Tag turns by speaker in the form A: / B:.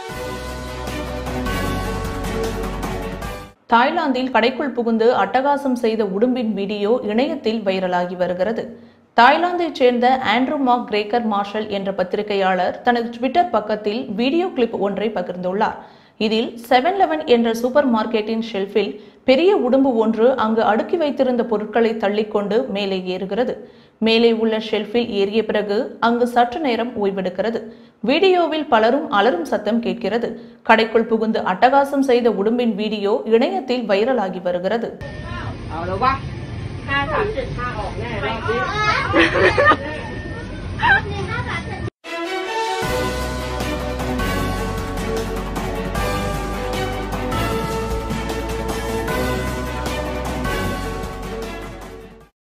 A: தாய்லாந்தில் கடைக்குள் புகுந்து அட்டகாசம் செய்த உடும்பின் வீடியோ இணையத்தில் வைரலாகி வருகிறது தாய்லாந்தைச் சேர்ந்த ஆண்ட்ரூ மார்க் கிரேக்கர் மார்ஷல் என்ற பத்திரிகையாளர் தனது ட்விட்டர் பக்கத்தில் வீடியோ கிளிப் ஒன்றை பகிர்ந்துள்ளார் இதில் செவன் லெவன் என்ற சூப்பர் மார்க்கெட்டின் ஷெல்ஃபில் பெரிய உடும்பு ஒன்று அங்கு அடுக்கி வைத்திருந்த பொருட்களை தள்ளிக்கொண்டு மேலே ஏறுகிறது மேலே உள்ள ஷெல்ஃபில் ஏறிய பிறகு அங்கு சற்று நேரம் ஓய்வெடுக்கிறது வீடியோவில் பலரும் அலரும் சத்தம் கேட்கிறது கடைக்குள் புகுந்து அட்டகாசம் செய்த உடும்பின் வீடியோ இணையத்தில் வைரலாகி வருகிறது
B: เอาแล้ววะห้าสามเจ็ดห้าออกแน่รอบนี้